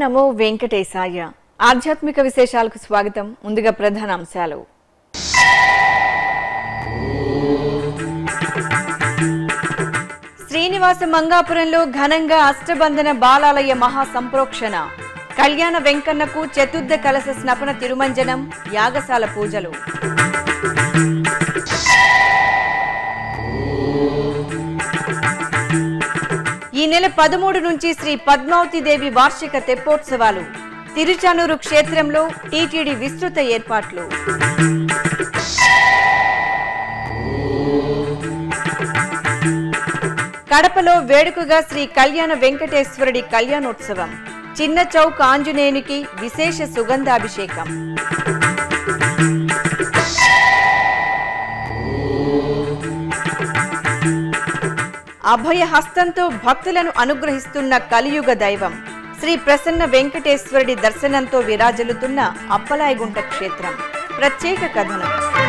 నమో వెంకటేశాయ ఆధ్యాత్మిక విశేషాలకు స్వాగతం ముందుగా ప్రధాన అంశాలు శ్రీనివాస మంగాపురంలో ఘనంగా అష్టబంధన బాలాలయ మహా సంప్రోక్షణ కళ్యాణ వెంకన్నకు చతుర్థ కలశ స్నపన తిరుమంజనం యాగశాల పూజలు ఈ నెల పదమూడు నుంచి శ్రీ పద్మావతి దేవి వార్షిక తెప్పోత్సవాలు తిరుచానూరు క్షేత్రంలో టీటీడీ విస్తృత ఏర్పాట్లు కడపలో వేడుకగా శ్రీ కళ్యాణ వెంకటేశ్వరుడి కళ్యాణోత్సవం చిన్న చౌక్ ఆంజనేయునికి విశేష సుగంధాభిషేకం అభయ హస్తంతో భక్తులను అనుగ్రహిస్తున్న కలియుగ దైవం శ్రీ ప్రసన్న వెంకటేశ్వరుడి దర్శనంతో విరాజిల్లుతున్న అప్పలాయగుంట క్షేత్రం ప్రత్యేక కథనం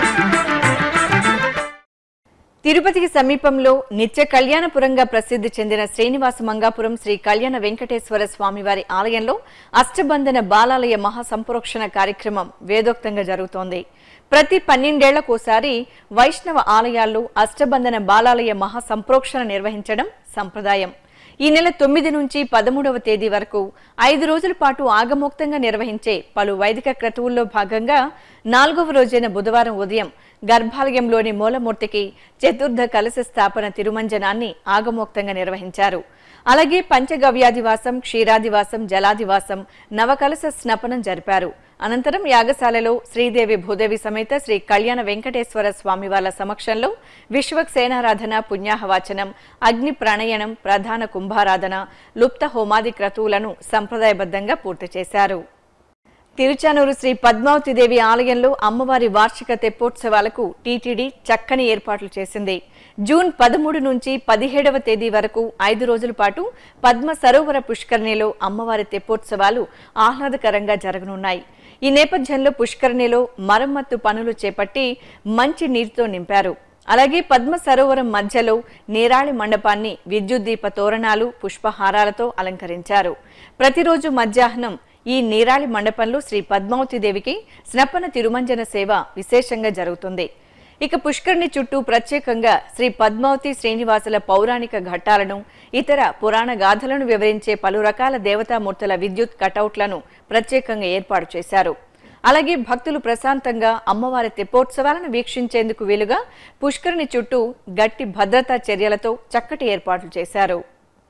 తిరుపతికి సమీపంలో నిత్య కళ్యాణపురంగా ప్రసిద్ధి చెందిన శ్రీనివాస మంగాపురం శ్రీ కళ్యాణ వెంకటేశ్వర స్వామివారి ఆలయంలో అష్టబంధన బాలాలయ మహా సంప్రోక్షణ కార్యక్రమం వేదోక్తంగా జరుగుతోంది ప్రతి పన్నెండేళ్లకోసారి వైష్ణవ ఆలయాల్లో అష్టబంధన బాలాలయ మహా సంప్రోక్షణ నిర్వహించడం సంప్రదాయం ఈ నెల తొమ్మిది నుంచి పదమూడవ తేదీ వరకు ఐదు రోజుల పాటు ఆగమోక్తంగా నిర్వహించే పలు వైదిక క్రతువుల్లో భాగంగా నాలుగవ రోజైన బుధవారం ఉదయం గర్భాలయంలోని మూలమూర్తికి చతుర్థ కలశ స్థాపన తిరుమంజనాన్ని ఆగమోక్తంగా నిర్వహించారు అలాగే పంచగవ్యాదివాసం క్షీరాదివాసం జలాదివాసం నవకలశ స్నపనం జరిపారు అనంతరం యాగశాలలో శ్రీదేవి భూదేవి సమేత శ్రీ కళ్యాణ వెంకటేశ్వర స్వామి వాళ్ళ సమక్షంలో విశ్వక్సేనారాధన పుణ్యాహవాచనం అగ్ని ప్రణయనం ప్రధాన కుంభారాధన లుప్త హోమాది క్రతువులను సంప్రదాయబద్ధంగా పూర్తి చేశారు తిరుచానూరు శ్రీ పద్మావతి దేవి ఆలయంలో అమ్మవారి వార్షిక తెప్పోత్సవాలకు టీటీడీ చక్కని ఏర్పాట్లు చేసింది జూన్ పదమూడు నుంచి పదిహేడవ తేదీ వరకు ఐదు రోజుల పాటు పద్మ సరోవర పుష్కరిణిలో అమ్మవారి తెప్పోత్సవాలు ఆహ్లాదకరంగా జరగనున్నాయి ఈ నేపథ్యంలో పుష్కరిణిలో మరమ్మత్తు పనులు చేపట్టి మంచి నీటితో నింపారు అలాగే పద్మ సరోవరం మధ్యలో నీరాళి మండపాన్ని విద్యుత్ దీప తోరణాలు పుష్పహారాలతో అలంకరించారు ప్రతిరోజు మధ్యాహ్నం ఈ నీరాళి మండపంలో శ్రీ పద్మావతి దేవికి స్నపన తిరుమంజన సేవ విశేషంగా జరుగుతుంది ఇక పుష్కరిణి చుట్టూ ప్రత్యేకంగా శ్రీ పద్మావతి శ్రీనివాసుల పౌరాణిక ఘట్టాలను ఇతర పురాణ గాథలను వివరించే పలు రకాల దేవతామూర్తుల విద్యుత్ కటౌట్లను ప్రత్యేకంగా ఏర్పాటు చేశారు అలాగే భక్తులు ప్రశాంతంగా అమ్మవారి తెప్పోత్సవాలను వీక్షించేందుకు వీలుగా పుష్కరిణి చుట్టూ గట్టి భద్రతా చర్యలతో చక్కటి ఏర్పాట్లు చేశారు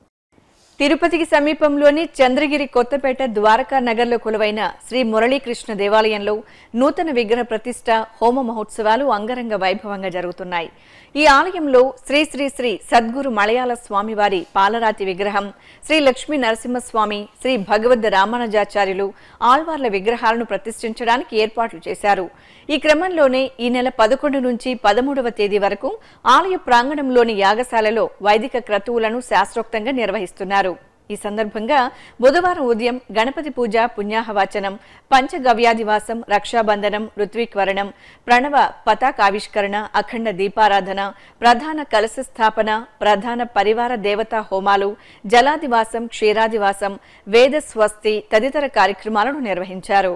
తిరుపతికి సమీపంలోని చంద్రగిరి కొత్తపేట ద్వారకా నగర్లో కొలువైన శ్రీ మురళీకృష్ణ దేవాలయంలో నూతన విగ్రహ ప్రతిష్ట హోమ మహోత్సవాలు అంగరంగ వైభవంగా జరుగుతున్నాయి ఈ ఆలయంలో శ్రీ శ్రీ శ్రీ సద్గురు మలయాళ స్వామివారి పాలరాతి విగ్రహం శ్రీ లక్ష్మీ నరసింహస్వామి శ్రీ భగవద్ రామానుజాచార్యులు ఆళ్వార్ల విగ్రహాలను ప్రతిష్ఠించడానికి ఏర్పాట్లు చేశారు ఈ క్రమంలోనే ఈ నెల పదకొండు నుంచి పదమూడవ తేదీ వరకు ఆలయ ప్రాంగణంలోని యాగశాలలో వైదిక క్రతువులను శాస్త్రోక్తంగా నిర్వహిస్తున్నారు ఈ సందర్భంగా బుధవారం ఉదయం గణపతి పూజ పుణ్యాహవాచనం పంచగవ్యాదివాసం రక్షాబంధనం ఋత్విక్వరణం ప్రణవ పతాకావిష్కరణ అఖండ దీపారాధన ప్రధాన కలశ స్థాపన ప్రధాన పరివార దేవతా హోమాలు జలాదివాసం క్షీరాదివాసం వేద స్వస్తి తదితర కార్యక్రమాలను నిర్వహించారు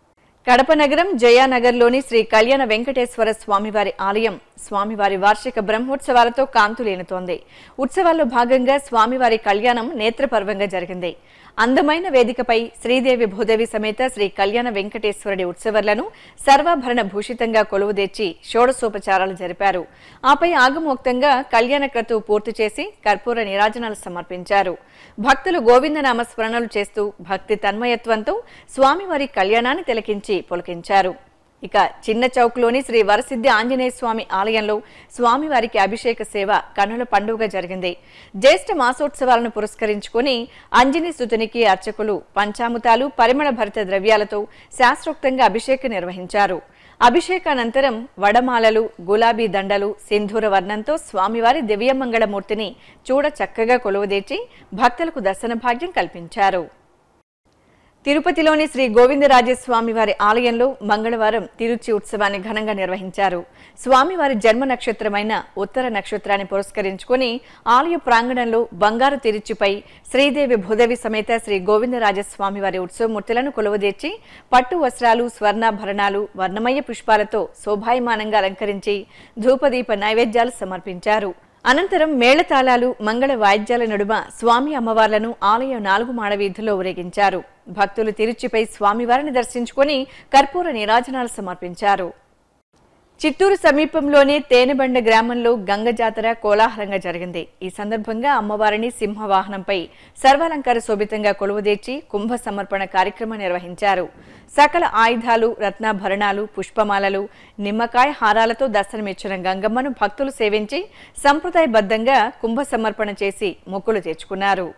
కడప నగరం జయానగర్లోని శ్రీ కళ్యాణ వెంకటేశ్వర స్వామివారి ఆలయం స్వామివారి వార్షిక బ్రహ్మోత్సవాలతో కాంతులేనుతోంది ఉత్సవాల్లో భాగంగా స్వామివారి కళ్యాణం నేత్రపర్వంగా జరిగింది అందమైన వేదికపై శ్రీదేవి భూదేవి సమేత శ్రీ కళ్యాణ వెంకటేశ్వరుడి ఉత్సవర్లను సర్వాభరణ భూషితంగా కొలువుదెచ్చి షోడశోపచారాలు జరిపారు ఆపై ఆగమోక్తంగా కళ్యాణ క్రతువు పూర్తి చేసి కర్పూర నీరాజనాలు సమర్పించారు భక్తులు గోవిందనామ స్మరణలు చేస్తూ భక్తి తన్మయత్వంతో స్వామివారి కళ్యాణాన్ని తిలకించి పులకించారు ఇక చిన్న చౌక్లోని శ్రీ వరసిద్ధి ఆంజనేయ స్వామి ఆలయంలో స్వామివారికి అభిషేక సేవ కన్నుల పండుగ జరిగింది జ్యేష్ఠ మాసోత్సవాలను పురస్కరించుకుని అంజనీ సుతునికి అర్చకులు పంచాముతాలు పరిమళ భరిత ద్రవ్యాలతో శాస్త్రోక్తంగా అభిషేకం నిర్వహించారు అభిషేకానంతరం వడమాలలు గులాబీ దండలు సింధూర వర్ణంతో స్వామివారి దివ్యమంగళమూర్తిని చూడ చక్కగా కొలువుదీర్చి భక్తులకు దర్శన భాగ్యం కల్పించారు తిరుపతిలోని శ్రీ గోవిందరాజస్వామి వారి ఆలయంలో మంగళవారం తిరుచి ఉత్సవాన్ని ఘనంగా నిర్వహించారు స్వామివారి జన్మ నక్షత్రమైన ఉత్తర నక్షత్రాన్ని పురస్కరించుకుని ఆలయ ప్రాంగణంలో బంగారు తిరుచిపై శ్రీదేవి భూదేవి సమేత శ్రీ గోవిందరాజస్వామి వారి ఉత్సవమూర్తులను కొలువదీర్చి పట్టు వస్త్రాలు స్వర్ణాభరణాలు వర్ణమయ పుష్పాలతో శోభాయమానంగా అలంకరించి ధూపదీప నైవేద్యాలు సమర్పించారు అనంతరం మేళతాళాలు మంగళ వాయిద్యాల నడుమ స్వామి అమ్మవార్లను ఆలయ నాలుగు మాడ వీధుల్లో ఊరేగించారు భక్తులు తిరుచిపై స్వామివారిని దర్శించుకొని కర్పూర నీరాజనాలు సమర్పించారు చిత్తూరు సమీపంలోని తేనెబండ గ్రామంలో గంగ జాతర కోలాహలంగా జరిగింది ఈ సందర్భంగా అమ్మవారిని సింహవాహనంపై సర్వాలంకార శోభితంగా కొలువుదీర్చి కుంభ సమర్పణ కార్యక్రమం నిర్వహించారు సకల ఆయుధాలు రత్నాభరణాలు పుష్పమాలలు నిమ్మకాయ హారాలతో దర్శనమిచ్చిన గంగమ్మను భక్తులు సేవించి సంప్రదాయబద్ధంగా కుంభ సమర్పణ చేసి మొక్కులు తెచ్చుకున్నారు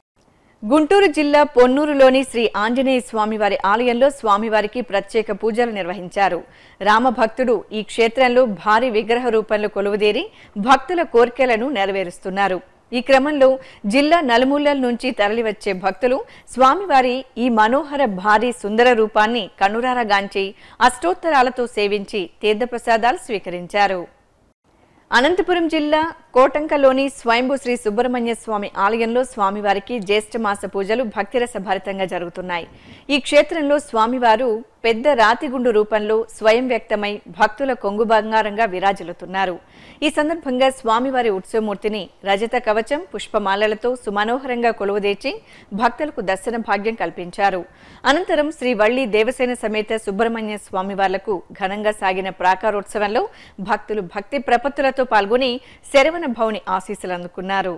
గుంటూరు జిల్లా పొన్నూరులోని శ్రీ ఆంజనేయ స్వామివారి ఆలయంలో స్వామివారికి ప్రత్యేక పూజలు నిర్వహించారు రామభక్తుడు ఈ క్షేత్రంలో భారీ విగ్రహ రూపంలో కొలువుదేరి భక్తుల కోర్కెలను నెరవేరుస్తున్నారు ఈ క్రమంలో జిల్లా నలుమూలల నుంచి తరలివచ్చే భక్తులు స్వామివారి ఈ మనోహర భారీ సుందర రూపాన్ని కనురారగాంచి అష్టోత్తరాలతో సేవించి తీర్థప్రసాదాలు స్వీకరించారు అనంతపురం జిల్లా కోటంకలోని స్వయంభూ శ్రీ సుబ్రహ్మణ్య స్వామి ఆలయంలో స్వామివారికి జ్యేష్ఠమాస పూజలు భక్తిరస భరితంగా జరుగుతున్నాయి ఈ క్షేత్రంలో స్వామివారు పెద్ద రాతిగుండు రూపంలో స్వయం వ్యక్తమై భక్తుల కొంగు బంగారంగా విరాజిల్లుతున్నారు ఈ సందర్భంగా స్వామివారి ఉత్సవమూర్తిని రజత కవచం పుష్పమాలలతో సుమనోహరంగా కొలువుదీర్చి భక్తులకు దర్శన భాగ్యం కల్పించారు అనంతరం శ్రీ వల్లి దేవసేన సమేత సుబ్రహ్మణ్య స్వామివార్లకు ఘనంగా సాగిన ప్రాకారోత్సవంలో భక్తులు భక్తి ప్రపత్తులతో పాల్గొని శరవణ భౌని ఆశీస్సులు అందుకున్నారు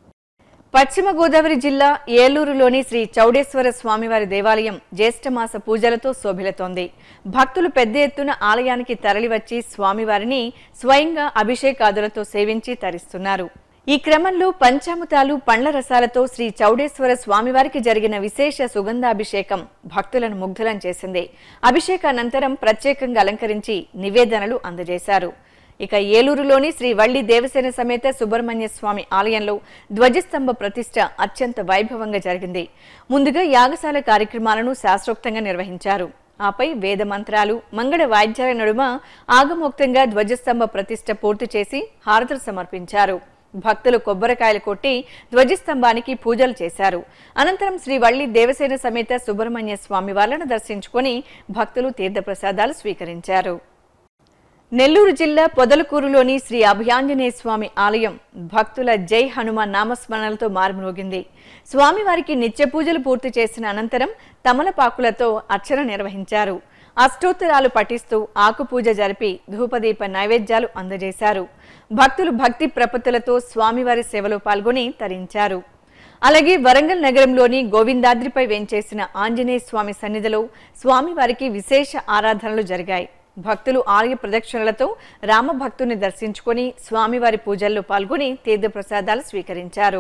పశ్చిమ గోదావరి జిల్లా ఏలూరులోని శ్రీ చౌడేశ్వర స్వామివారి దేవాలయం జ్యేష్ఠమాస పూజలతో శోభిలతోంది భక్తులు పెద్ద ఎత్తున ఆలయానికి తరలివచ్చి స్వామివారిని స్వయంగా అభిషేకాదులతో సేవించి తరిస్తున్నారు ఈ క్రమంలో పంచామృతాలు పండ్ల రసాలతో శ్రీ చౌడేశ్వర స్వామివారికి జరిగిన విశేష సుగంధాభిషేకం భక్తులను ముగ్ధులం చేసింది అభిషేకానంతరం ప్రత్యేకంగా అలంకరించి నివేదనలు అందజేశారు ఇక ఏలూరులోని శ్రీ వల్లి దేవసేన సమేత సుబ్రహ్మణ్య స్వామి ఆలయంలో ధ్వజస్తంభ ప్రతిష్ట అత్యంత వైభవంగా జరిగింది ముందుగా యాగశాల కార్యక్రమాలను శాస్త్రోక్తంగా నిర్వహించారు ఆపై వేద మంత్రాలు మంగళ వాయిద్యాల నడుమ ఆగమోక్తంగా ధ్వజస్తంభ ప్రతిష్ట పూర్తి చేసి హారతులు సమర్పించారు భక్తులు కొబ్బరికాయలు కొట్టి ధ్వజస్తంభానికి పూజలు చేశారు అనంతరం శ్రీ వల్లి దేవసేన సమేత సుబ్రహ్మణ్య స్వామి వార్లను దర్శించుకొని భక్తులు తీర్థప్రసాదాలు స్వీకరించారు నెల్లూరు జిల్లా పొదలకూరులోని శ్రీ అభయాంజనేయ స్వామి ఆలయం భక్తుల జై హనుమాన్ నామస్మరణలతో మారుమోగింది స్వామివారికి నిత్య పూజలు పూర్తి చేసిన అనంతరం తమలపాకులతో అర్చన నిర్వహించారు అష్టోత్తరాలు పఠిస్తూ ఆకుపూజ జరిపి ధూపదీప నైవేద్యాలు అందజేశారు భక్తులు భక్తి ప్రపత్తులతో స్వామివారి సేవలో పాల్గొని తరించారు అలాగే వరంగల్ నగరంలోని గోవిందాద్రిపై వేంచేసిన ఆంజనేయ స్వామి సన్నిధిలో స్వామివారికి విశేష ఆరాధనలు జరిగాయి భక్తులు ఆలయ ప్రదక్షిణలతో రామభక్తుని దర్శించుకొని స్వామివారి పూజల్లో పాల్గొని తీర్థప్రసాదాలు స్వీకరించారు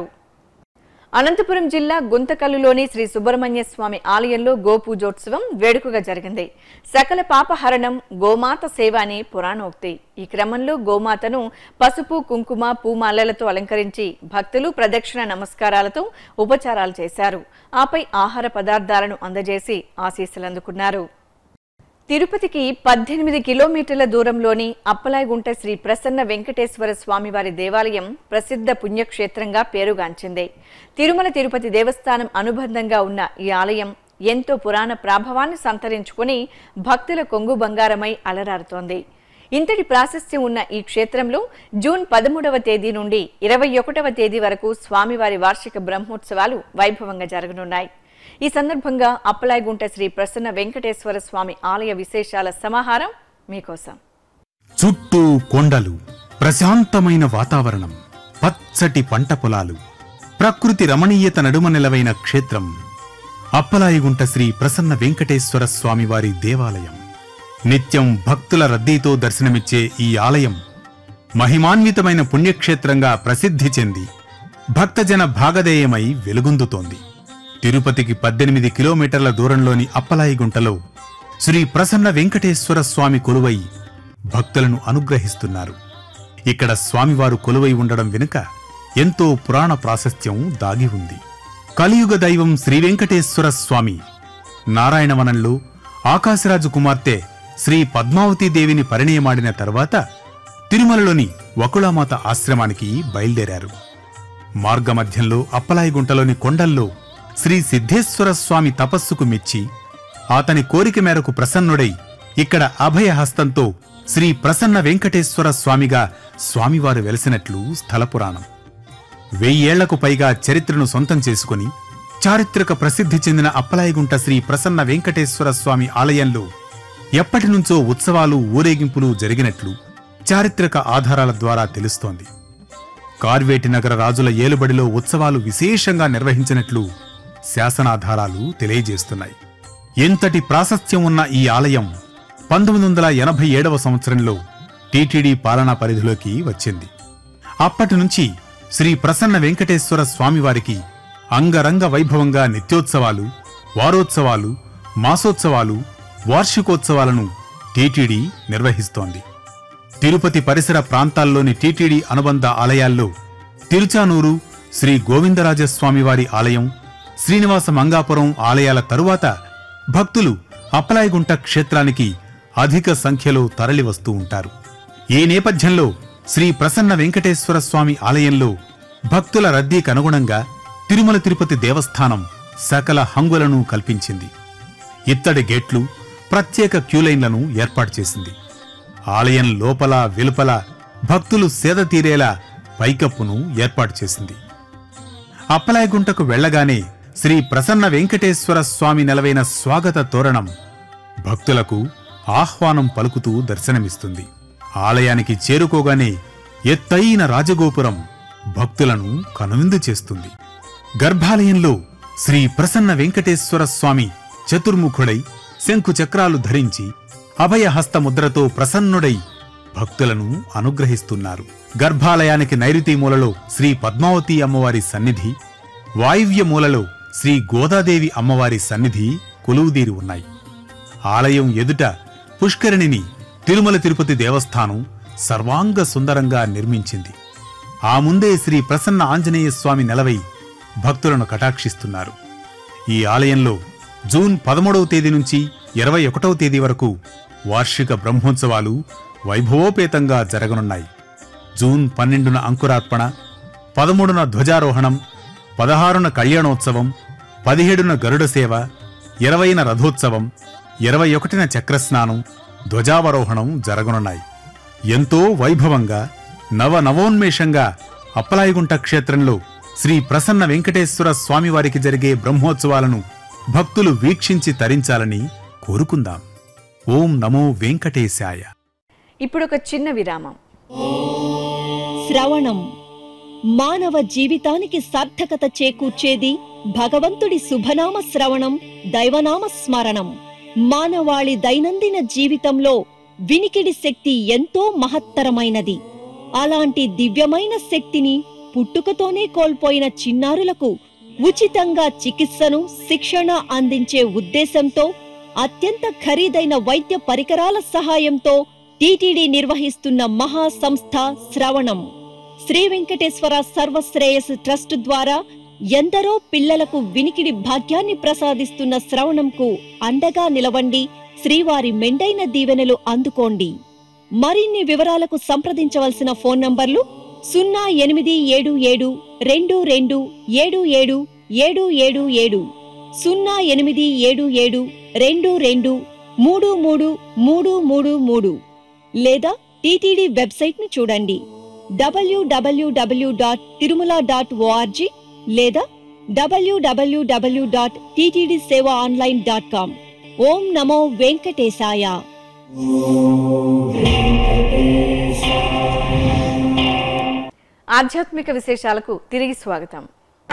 అనంతపురం జిల్లా గుంతకల్లులోని శ్రీ సుబ్రహ్మణ్య స్వామి ఆలయంలో గోపూజోత్సవం వేడుకగా జరిగింది సకల పాపహరణం గోమాత సేవ అని పురాణోక్తి ఈ క్రమంలో గోమాతను పసుపు కుంకుమ పూమాలలతో అలంకరించి భక్తులు ప్రదక్షిణ నమస్కారాలతో ఉపచారాలు చేశారు ఆపై ఆహార పదార్థాలను అందజేసి ఆశీస్సులు అందుకున్నారు తిరుపతికి పద్దెనిమిది కిలోమీటర్ల దూరంలోని అప్పలాయగుంట శ్రీ ప్రసన్న వెంకటేశ్వర స్వామివారి దేవాలయం ప్రసిద్ధ పుణ్యక్షేత్రంగా పేరుగాంచింది తిరుమల తిరుపతి దేవస్థానం అనుబంధంగా ఉన్న ఈ ఆలయం ఎంతో పురాణ ప్రాభవాన్ని సంతరించుకుని భక్తుల కొంగు బంగారమై అలరారుతోంది ఇంతటి ప్రాశస్త్యం ఉన్న ఈ క్షేత్రంలో జూన్ పదమూడవ తేదీ నుండి ఇరవై ఒకటవ తేదీ వరకు స్వామివారి వార్షిక బ్రహ్మోత్సవాలు వైభవంగా జరగనున్నాయి ఈ సందర్భంగా అప్పలాయగుంట శ్రీ ప్రసన్న వెంకటేశ్వర స్వామి ఆలయ విశేషాల సమాహారం మీకోసం చుట్టూ కొండలు ప్రశాంతమైన వాతావరణం పచ్చటి పంట పొలాలు ప్రకృతి రమణీయత నడుమ నిలవైన క్షేత్రం అప్పలాయిగుంట శ్రీ ప్రసన్న వెంకటేశ్వర స్వామివారి దేవాలయం నిత్యం భక్తుల రద్దీతో దర్శనమిచ్చే ఈ ఆలయం మహిమాన్వితమైన పుణ్యక్షేత్రంగా ప్రసిద్ధి చెంది భక్తజన భాగధేయమై వెలుగొందుతోంది తిరుపతికి పద్దెనిమిది కిలోమీటర్ల దూరంలోని అప్పలాయిగుంటలో శ్రీ ప్రసన్న వెంకటేశ్వర స్వామి కొలువై భక్తులను అనుగ్రహిస్తున్నారు ఇక్కడ స్వామివారు కొలువై ఉండడం వెనుక ఎంతో పురాణ ప్రాశస్త్యం దాగి ఉంది కలియుగ దైవం శ్రీ వెంకటేశ్వర స్వామి నారాయణవనంలో ఆకాశరాజు కుమార్తె శ్రీ పద్మావతీదేవిని పరిణయమాడిన తరువాత తిరుమలలోని వకుళామాత ఆశ్రమానికి బయలుదేరారు మార్గమధ్యంలో అప్పలాయిగుంటలోని కొండల్లో శ్రీ సిద్ధేశ్వర స్వామి తపస్సుకు మెచ్చి అతని కోరిక మేరకు ప్రసన్నుడై ఇక్కడ అభయహస్తంతో శ్రీ ప్రసన్న వెంకటేశ్వర స్వామిగా స్వామివారు వెలసినట్లు స్థలపురాణం వెయ్యేళ్లకు పైగా చరిత్రను సొంతం చేసుకుని చారిత్రక ప్రసిద్ధి చెందిన అప్పలాయగుంట శ్రీ ప్రసన్న వెంకటేశ్వర స్వామి ఆలయంలో ఎప్పటినుంచో ఉత్సవాలు ఊరేగింపులు జరిగినట్లు చారిత్రక ఆధారాల ద్వారా తెలుస్తోంది కార్వేటి నగర రాజుల ఏలుబడిలో ఉత్సవాలు విశేషంగా నిర్వహించినట్లు శాసనాధారాలు తెలియజేస్తున్నాయి ఎంతటి ప్రాశస్త్యం ఉన్న ఈ ఆలయం పంతొమ్మిది వందల ఎనభై ఏడవ సంవత్సరంలో టీటీడీ పాలనా పరిధిలోకి వచ్చింది అప్పటి నుంచి శ్రీ ప్రసన్న వెంకటేశ్వర స్వామివారికి అంగరంగ వైభవంగా నిత్యోత్సవాలు వారోత్సవాలు మాసోత్సవాలు వార్షికోత్సవాలను టీటీడీ నిర్వహిస్తోంది తిరుపతి పరిసర ప్రాంతాల్లోని టీటీడీ అనుబంధ ఆలయాల్లో తిరుచానూరు శ్రీ గోవిందరాజస్వామివారి ఆలయం శ్రీనివాస మంగాపురం ఆలయాల తరువాత భక్తులు అప్పలాయగుంట క్షేత్రానికి అధిక సంఖ్యలో తరలివస్తూ ఉంటారు ఈ నేపథ్యంలో శ్రీ ప్రసన్న వెంకటేశ్వర స్వామి ఆలయంలో భక్తుల రద్దీకి అనుగుణంగా తిరుమల తిరుపతి దేవస్థానం సకల హంగులను కల్పించింది ఇత్తడి గేట్లు ప్రత్యేక క్యూలైన్లను ఏర్పాటు చేసింది ఆలయం లోపల వెలుపల భక్తులు సేద తీరేలా పైకప్పును ఏర్పాటు చేసింది అప్పలాయగుంటకు వెళ్లగానే శ్రీ ప్రసన్న వెంకటేశ్వర స్వామి నెలవైన స్వాగత తోరణం భక్తులకు ఆహ్వానం పలుకుతూ దర్శనమిస్తుంది ఆలయానికి చేరుకోగానే ఎత్తైన రాజగోపురం భక్తులను కనువిందు చేస్తుంది గర్భాలయంలో శ్రీ ప్రసన్న వెంకటేశ్వర స్వామి చతుర్ముఖుడై శంకు చక్రాలు ధరించి అభయహస్త ముద్రతో ప్రసన్నుడై భక్తులను అనుగ్రహిస్తున్నారు గర్భాలయానికి నైరుతి మూలలో శ్రీ పద్మావతి అమ్మవారి సన్నిధి వాయువ్య మూలలో శ్రీ గోదాదేవి అమ్మవారి సన్నిధి కొలువుదీరి ఉన్నాయి ఆలయం ఎదుట పుష్కరిణిని తిరుమల తిరుపతి దేవస్థానం సర్వాంగ సుందరంగా నిర్మించింది ఆ ముందే శ్రీ ప్రసన్న ఆంజనేయ స్వామి నెలవై భక్తులను కటాక్షిస్తున్నారు ఈ ఆలయంలో జూన్ పదమూడవ తేదీ నుంచి ఇరవై ఒకటవ తేదీ వరకు వార్షిక బ్రహ్మోత్సవాలు వైభవోపేతంగా జరగనున్నాయి జూన్ పన్నెండున అంకురార్పణ పదమూడున ధ్వజారోహణం పదహారున కళ్యాణోత్సవం పదిహేడున గరుడ సేవ ఇరవైన రథోత్సవం ఇరవై ఒకటిన చక్రస్నానం ధ్వజావరోహణం జరగనున్నాయి ఎంతో వైభవంగా నవ నవోన్మేషంగా అప్పలాయగుంట క్షేత్రంలో శ్రీ ప్రసన్న వెంకటేశ్వర స్వామివారికి జరిగే బ్రహ్మోత్సవాలను భక్తులు వీక్షించి తరించాలని కోరుకుందాం ఓం నమో వెంకటేశాయ ఇప్పుడు ఒక చిన్న విరామం శ్రవణం మానవ జీవితానికి సార్థకత చేకూర్చేది భగవంతుడి శుభనామ శ్రవణం దైవనామ స్మరణం మానవాళి దైనందిన జీవితంలో వినికిడి శక్తి ఎంతో మహత్తరమైనది అలాంటి దివ్యమైన శక్తిని పుట్టుకతోనే కోల్పోయిన చిన్నారులకు ఉచితంగా చికిత్సను శిక్షణ అందించే ఉద్దేశంతో అత్యంత ఖరీదైన వైద్య పరికరాల సహాయంతో టీటీడీ నిర్వహిస్తున్న మహా సంస్థ శ్రవణం శ్రీ వెంకటేశ్వర సర్వశ్రేయస్ ట్రస్ట్ ద్వారా ఎందరో పిల్లలకు వినికిడి భాగ్యాన్ని ప్రసాదిస్తున్న శ్రవణంకు అండగా నిలవండి శ్రీవారి మెండైన దీవెనలు అందుకోండి మరిన్ని వివరాలకు సంప్రదించవలసిన ఫోన్ నంబర్లు సున్నా ఎనిమిది ఏడు ఏడు రెండు రెండు ఏడు ఏడు ఏడు ఏడు ఏడు సున్నా ఎనిమిది ఏడు ఏడు రెండు రెండు మూడు మూడు మూడు మూడు మూడు లేదా టీటీడీ వెబ్సైట్ ని చూడండి WWW dot Tirumala dot ORG లేదా WWW dot TTD seva online dot com ఓం నమో వెంకటేశాయ ఆధ్యాత్మిక విశేషాలకు తిరిగి స్వాగతం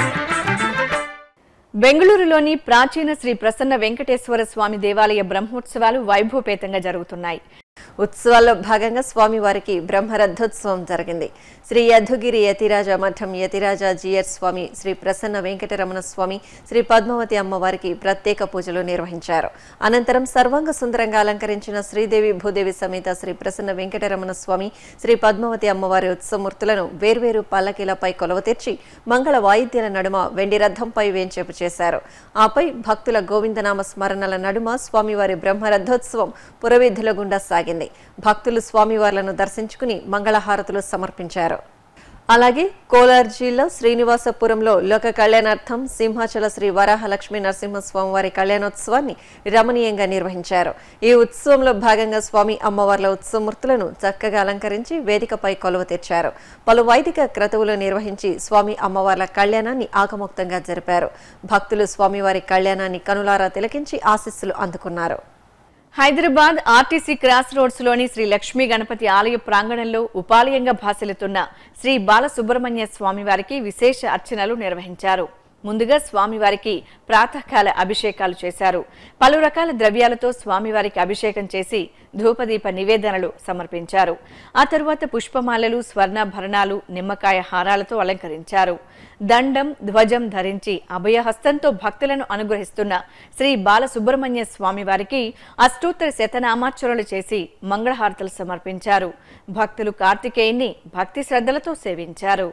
బెంగళూరులోని ప్రాచీన శ్రీ ప్రసన్న వెంకటేశ్వర స్వామి దేవాలయ బ్రహ్మోత్సవాలు వైభవపేతంగా జరుగుతున్నాయి ఉత్సవాల్లో భాగంగా స్వామివారికి బ్రహ్మరథోత్సవం జరిగింది శ్రీ యధుగిరి యతిరాజ మఠం యతిరాజ జియర్ స్వామి శ్రీ ప్రసన్న వెంకటరమణ స్వామి శ్రీ పద్మావతి అమ్మవారికి ప్రత్యేక పూజలు నిర్వహించారు అనంతరం సర్వాంగ సుందరంగా అలంకరించిన శ్రీదేవి భూదేవి సమేత శ్రీ ప్రసన్న వెంకటరమణ స్వామి శ్రీ పద్మావతి అమ్మవారి ఉత్సవమూర్తులను వేర్వేరు పల్లకీలపై కొలవ తెచ్చి మంగళ వాయిద్యాల నడుమ వెండి రథంపై వేంచేపు చేశారు ఆపై భక్తుల గోవిందనామ స్మరణల నడుమ స్వామివారి బ్రహ్మరథోత్సవం పురవీధుల గుండా సాగింది భక్తులు స్వామివార్లను దర్శించుకుని మంగళహారతులు సమర్పించారు అలాగే కోలార్ జిల్లా శ్రీనివాసపురంలో లోక కళ్యాణార్థం సింహాచల శ్రీ వరాహలక్ష్మీ నరసింహస్వామివారి కళ్యాణోత్సవాన్ని రమణీయంగా నిర్వహించారు ఈ ఉత్సవంలో భాగంగా స్వామి అమ్మవార్ల ఉత్సవమూర్తులను చక్కగా అలంకరించి వేదికపై కొలువ తెచ్చారు పలు వైదిక క్రతువులు నిర్వహించి స్వామి అమ్మవార్ల కళ్యాణాన్ని ఆగమోక్తంగా జరిపారు భక్తులు స్వామివారి కళ్యాణాన్ని కనులారా తిలకించి ఆశీస్సులు అందుకున్నారు హైదరాబాద్ ఆర్టీసీ క్రాస్ రోడ్స్ లోని శ్రీ లక్ష్మీ గణపతి ఆలయ ప్రాంగణంలో ఉపాలయంగా భాసిల్లుతున్న శ్రీ బాలసుబ్రహ్మణ్య స్వామివారికి విశేష అర్చనలు నిర్వహించారు ముందుగా స్వామివారికి ప్రాతకాల అభిషేకాలు చేశారు పలు రకాల ద్రవ్యాలతో స్వామివారికి అభిషేకం చేసి ధూపదీప నివేదనలు సమర్పించారు ఆ తరువాత పుష్పమాలలు స్వర్ణాభరణాలు నిమ్మకాయ హారాలతో అలంకరించారు దండం ధ్వజం ధరించి అభయహస్తంతో భక్తులను అనుగ్రహిస్తున్న శ్రీ బాలసుబ్రహ్మణ్య స్వామి వారికి అష్టోత్తర శతనామార్చనలు చేసి మంగళహారతలు సమర్పించారు భక్తులు కార్తికేయుని భక్తి శ్రద్ధలతో సేవించారు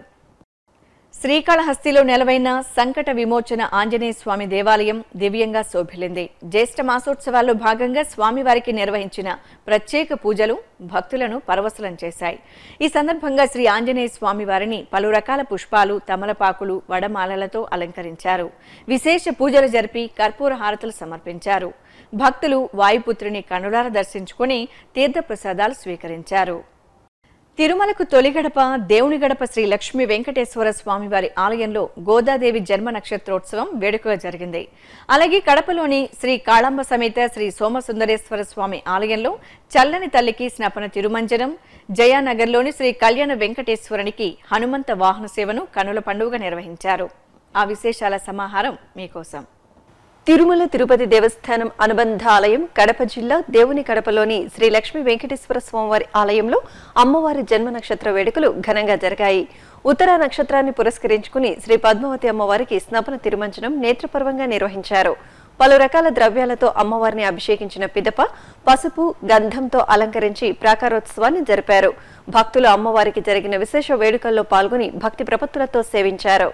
శ్రీకాళహస్తిలో నెలవైన సంకట విమోచన ఆంజనేయ స్వామి దేవాలయం దివ్యంగా శోభిల్లింది జ్యేష్ఠ మాసోత్సవాల్లో భాగంగా స్వామివారికి నిర్వహించిన ప్రత్యేక పూజలు భక్తులను పరవశులం చేశాయి ఈ సందర్భంగా శ్రీ ఆంజనేయ స్వామి వారిని పలు రకాల పుష్పాలు తమలపాకులు వడమాలలతో అలంకరించారు విశేష పూజలు జరిపి కర్పూర హారతులు సమర్పించారు భక్తులు వాయుపుత్రుని కనులార దర్శించుకుని తీర్థప్రసాదాలు స్వీకరించారు తిరుమలకు తొలి గడప దేవుని గడప శ్రీ లక్ష్మీ వెంకటేశ్వర స్వామివారి ఆలయంలో గోదాదేవి జన్మ నక్షత్రోత్సవం వేడుకగా జరిగింది అలాగే కడపలోని శ్రీ కాళంబ సమేత శ్రీ సోమసుందరేశ్వర స్వామి ఆలయంలో చల్లని తల్లికి స్నపన తిరుమంజనం జయానగర్లోని శ్రీ కళ్యాణ వెంకటేశ్వరునికి హనుమంత వాహన సేవను కనుల పండుగ నిర్వహించారు ఆ విశేషాల సమాహారం మీకోసం తిరుమల తిరుపతి దేవస్థానం అనుబంధ ఆలయం కడప జిల్లా దేవుని కడపలోని శ్రీ లక్ష్మీ వెంకటేశ్వర స్వామివారి ఆలయంలో అమ్మవారి జన్మ నక్షత్ర వేడుకలు ఘనంగా జరిగాయి ఉత్తర నక్షత్రాన్ని పురస్కరించుకుని శ్రీ పద్మావతి అమ్మవారికి స్నపన తిరుమంచనం నేత్రపర్వంగా నిర్వహించారు పలు రకాల ద్రవ్యాలతో అమ్మవారిని అభిషేకించిన పిదప పసుపు గంధంతో అలంకరించి ప్రాకారోత్సవాన్ని జరిపారు భక్తులు అమ్మవారికి జరిగిన విశేష వేడుకల్లో పాల్గొని భక్తి ప్రపత్తులతో సేవించారు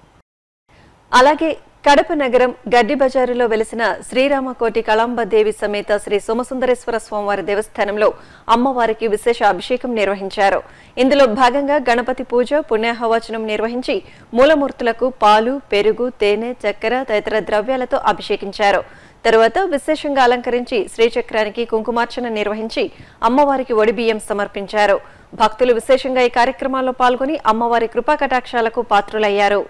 అలాగే కడప నగరం గడ్డి బజారులో వెలిసిన శ్రీరామకోటి కళాంబదేవి సమేత శ్రీ సోమసుందరేశ్వర స్వామివారి దేవస్థానంలో అమ్మవారికి విశేష అభిషేకం నిర్వహించారు ఇందులో భాగంగా గణపతి పూజ పుణ్యాహవచనం నిర్వహించి మూలమూర్తులకు పాలు పెరుగు తేనె చక్కెర తదితర ద్రవ్యాలతో అభిషేకించారు తరువాత విశేషంగా అలంకరించి శ్రీచక్రానికి కుంకుమార్చన నిర్వహించి అమ్మవారికి ఒడిబియ్యం సమర్పించారు భక్తులు విశేషంగా ఈ కార్యక్రమాల్లో పాల్గొని అమ్మవారి కృపా కటాక్షాలకు పాత్రులయ్యారు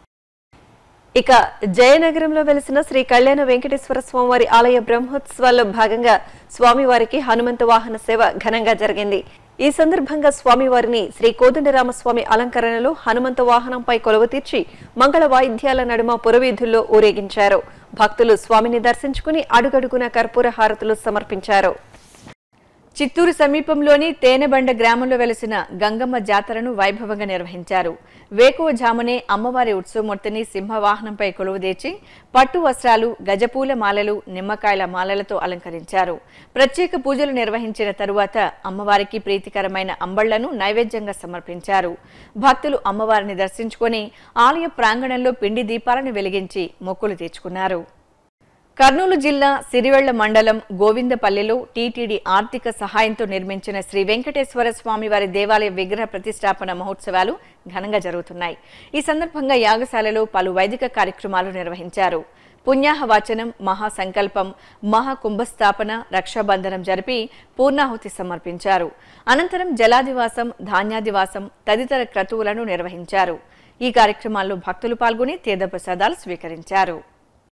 ఇక జయనగరంలో వెలిసిన శ్రీ కళ్యాణ వెంకటేశ్వర స్వామివారి ఆలయ బ్రహ్మోత్సవాల్లో భాగంగా స్వామివారికి హనుమంత వాహన సేవ ఘనంగా జరిగింది ఈ సందర్భంగా స్వామివారిని శ్రీ కోదండరామస్వామి అలంకరణలో హనుమంత వాహనంపై కొలువ తీర్చి మంగళ వాయిద్యాల నడుమ పురవీధుల్లో ఊరేగించారు భక్తులు స్వామిని దర్శించుకుని అడుగడుగున కర్పూర హారతులు సమర్పించారు చిత్తూరు సమీపంలోని తేనెబండ గ్రామంలో వెలిసిన గంగమ్మ జాతరను వైభవంగా నిర్వహించారు వేకువజామునే అమ్మవారి ఉత్సవమూర్తిని సింహవాహనంపై కొలువుదీర్చి పట్టు వస్త్రాలు గజపూల మాలలు నిమ్మకాయల మాలలతో అలంకరించారు ప్రత్యేక పూజలు నిర్వహించిన తరువాత అమ్మవారికి ప్రీతికరమైన అంబళ్లను నైవేద్యంగా సమర్పించారు భక్తులు అమ్మవారిని దర్శించుకొని ఆలయ ప్రాంగణంలో పిండి దీపాలను వెలిగించి మొక్కులు తీర్చుకున్నారు కర్నూలు జిల్లా సిరివెళ్ల మండలం గోవిందపల్లిలో టీటీడీ ఆర్థిక సహాయంతో నిర్మించిన శ్రీ వెంకటేశ్వర స్వామివారి దేవాలయ విగ్రహ ప్రతిష్టాపన మహోత్సవాలు ఘనంగా జరుగుతున్నాయి ఈ సందర్భంగా యాగశాలలో పలు వైదిక కార్యక్రమాలు నిర్వహించారు పుణ్యాహవాచనం మహాసంకల్పం మహాకుంభస్థాపన రక్షాబంధనం జరిపి పూర్ణాహుతి సమర్పించారు అనంతరం జలాదివాసం ధాన్యాదివాసం తదితర క్రతువులను నిర్వహించారు ఈ కార్యక్రమాల్లో భక్తులు పాల్గొని తీర్థప్రసాదాలు స్వీకరించారు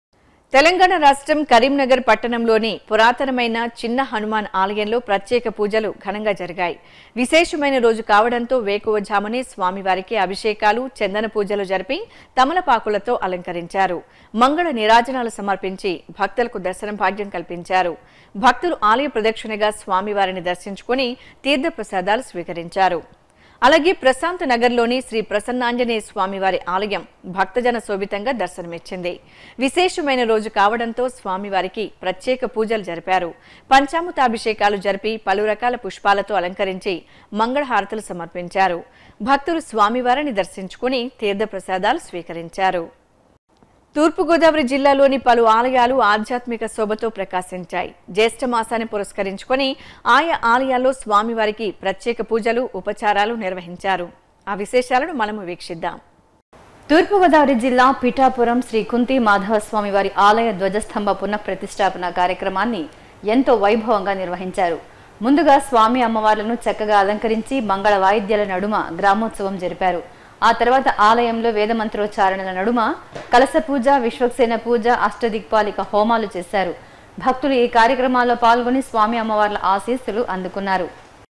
తెలంగాణ రాష్ట్రం కరీంనగర్ పట్టణంలోని పురాతనమైన చిన్న హనుమాన్ ఆలయంలో ప్రత్యేక పూజలు ఘనంగా జరిగాయి విశేషమైన రోజు కావడంతో వేకువజామునే స్వామివారికి అభిషేకాలు చందన పూజలు జరిపి తమలపాకులతో అలంకరించారు మంగళ నీరాజనాలు సమర్పించి భక్తులకు దర్శనం భాగ్యం కల్పించారు భక్తులు ఆలయ ప్రదక్షిణగా స్వామివారిని దర్శించుకుని తీర్థప్రసాదాలు స్వీకరించారు అలాగే ప్రశాంత్ నగర్లోని శ్రీ ప్రసన్నాంజనేయ స్వామివారి ఆలయం భక్తజన శోభితంగా దర్శనమిచ్చింది విశేషమైన రోజు కావడంతో స్వామివారికి ప్రత్యేక పూజలు జరిపారు పంచామృతాభిషేకాలు జరిపి పలు రకాల పుష్పాలతో అలంకరించి మంగళహారతులు సమర్పించారు భక్తులు స్వామివారిని దర్శించుకుని తీర్థప్రసాదాలు స్వీకరించారు తూర్పుగోదావరి జిల్లాలోని పలు ఆలయాలు ఆధ్యాత్మిక శోభతో ప్రకాశించాయి జ్యేష్ఠ మాసాన్ని పురస్కరించుకొని ఆయా ఆలయాల్లో స్వామివారికి ప్రత్యేక పూజలు ఉపచారాలు నిర్వహించారు ఆ విశేషాలను మనము వీక్షిద్దాం తూర్పుగోదావరి జిల్లా పిఠాపురం శ్రీ కుంతి మాధవ స్వామి వారి ఆలయ ధ్వజస్తంభ పునఃప్రతిష్టాపన కార్యక్రమాన్ని ఎంతో వైభవంగా నిర్వహించారు ముందుగా స్వామి అమ్మవార్లను చక్కగా అలంకరించి మంగళ వాయిద్యాల నడుమ గ్రామోత్సవం జరిపారు ఆ తర్వాత ఆలయంలో వేదమంత్రోచ్చారణల నడుమ కలస పూజ విశ్వక్సేన పూజ అష్టదిక్పాలిక హోమాలు చేశారు భక్తులు ఈ కార్యక్రమాల్లో పాల్గొని స్వామి అమ్మవార్ల ఆశీస్సులు అందుకున్నారు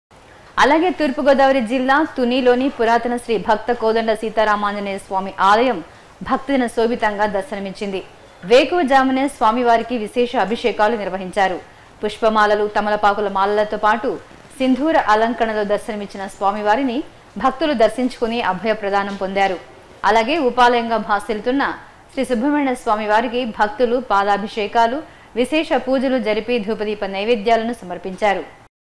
అలాగే తూర్పుగోదావరి జిల్లా తునిలోని పురాతన శ్రీ భక్త కోదండ సీతారామాంజనేయ స్వామి ఆలయం భక్తుల శోభితంగా దర్శనమిచ్చింది వేకువజామునే స్వామివారికి విశేష అభిషేకాలు నిర్వహించారు పుష్పమాలలు తమలపాకుల మాలలతో పాటు సింధూర అలంకరణలో దర్శనమిచ్చిన స్వామివారిని భక్తులు దర్శించుకుని అభయ ప్రదానం పొందారు అలాగే ఉపాలయంగా భాసిల్లుతున్న శ్రీ సుబ్రహ్మణ్య స్వామి వారికి భక్తులు పాదాభిషేకాలు విశేష పూజలు జరిపి ధూపదీప నైవేద్యాలను సమర్పించారు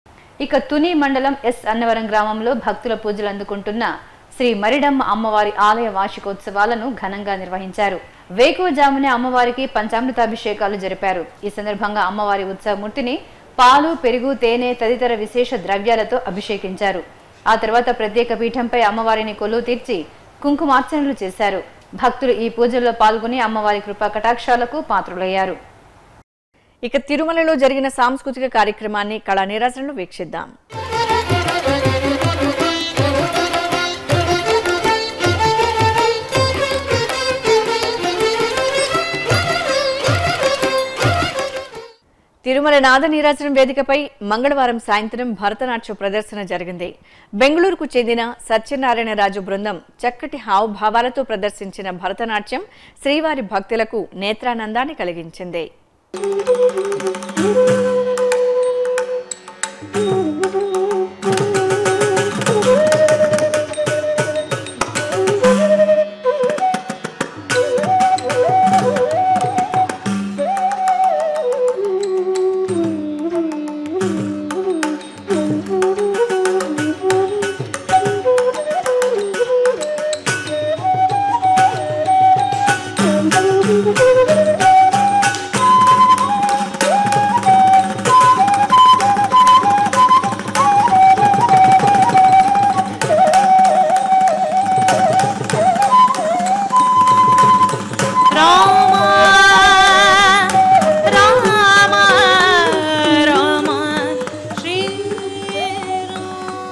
ఇక తుని మండలం ఎస్ అన్నవరం గ్రామంలో భక్తుల పూజలు అందుకుంటున్న శ్రీ మరిడమ్మ అమ్మవారి ఆలయ వార్షికోత్సవాలను ఘనంగా నిర్వహించారు వేకువజామునే అమ్మవారికి పంచామృతాభిషేకాలు జరిపారు ఈ సందర్భంగా అమ్మవారి ఉత్సవమూర్తిని పాలు పెరుగు తేనె తదితర విశేష ద్రవ్యాలతో అభిషేకించారు ఆ తర్వాత ప్రత్యేక పీఠంపై అమ్మవారిని కొలువు తీర్చి కుంకుమార్చనలు చేశారు భక్తులు ఈ పూజల్లో పాల్గొని అమ్మవారి కృపా కటాక్షాలకు పాత్రులయ్యారు ఇక తిరుమలలో జరిగిన సాంస్కృతిక కార్యక్రమాన్ని కళా నీరాజనలు వీక్షిద్దాం తిరుమల నాద నీరాజనం వేదికపై మంగళవారం సాయంత్రం భరతనాట్య ప్రదర్శన జరిగింది బెంగళూరుకు చెందిన సత్యనారాయణరాజు బృందం చక్కటి హావభావాలతో ప్రదర్శించిన భరతనాట్యం శ్రీవారి భక్తులకు నేత్రానందాన్ని కలిగించింది రామ రామ రామ శ్రీరామ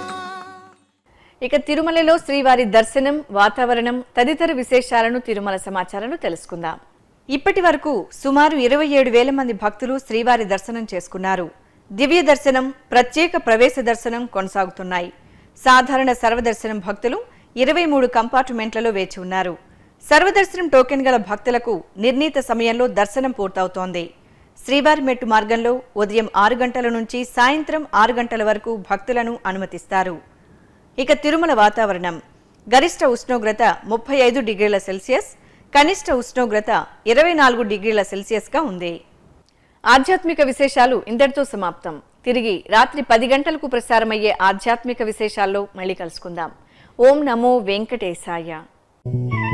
ఇక తిరుమలలో శ్రీవారి దర్శనం వాతావరణం తదితర విశేషాలను తిరుమల సమాచారంలో తెలుసుకుందాం ఇప్పటి వరకు సుమారు ఇరవై ఏడు వేల మంది భక్తులు శ్రీవారి దర్శనం చేసుకున్నారు దివ్య దర్శనం ప్రత్యేక ప్రవేశ దర్శనం కొనసాగుతున్నాయి సాధారణ సర్వదర్శనం భక్తులు ఇరవై మూడు కంపార్ట్మెంట్లలో వేచి ఉన్నారు సర్వదర్శనం టోకెన్ గల భక్తులకు నిర్ణీత సమయంలో దర్శనం పూర్తవుతోంది శ్రీవారి మెట్టు మార్గంలో ఉదయం ఆరు గంటల నుంచి సాయంత్రం ఆరు గంటల వరకు భక్తులను అనుమతిస్తారు ఇక తిరుమల వాతావరణం గరిష్ట ఉష్ణోగ్రత ముప్పై ఐదు డిగ్రీల సెల్సియస్ కనిష్ట ఉష్ణోగ్రత ఇరవై నాలుగు డిగ్రీల సెల్సియస్గా ఉంది ఆధ్యాత్మిక విశేషాలు ఇంతటితో సమాప్తం తిరిగి రాత్రి పది గంటలకు ప్రసారమయ్యే ఆధ్యాత్మిక విశేషాల్లో మళ్ళీ కలుసుకుందాం ఓం నమో వెంకటేశాయ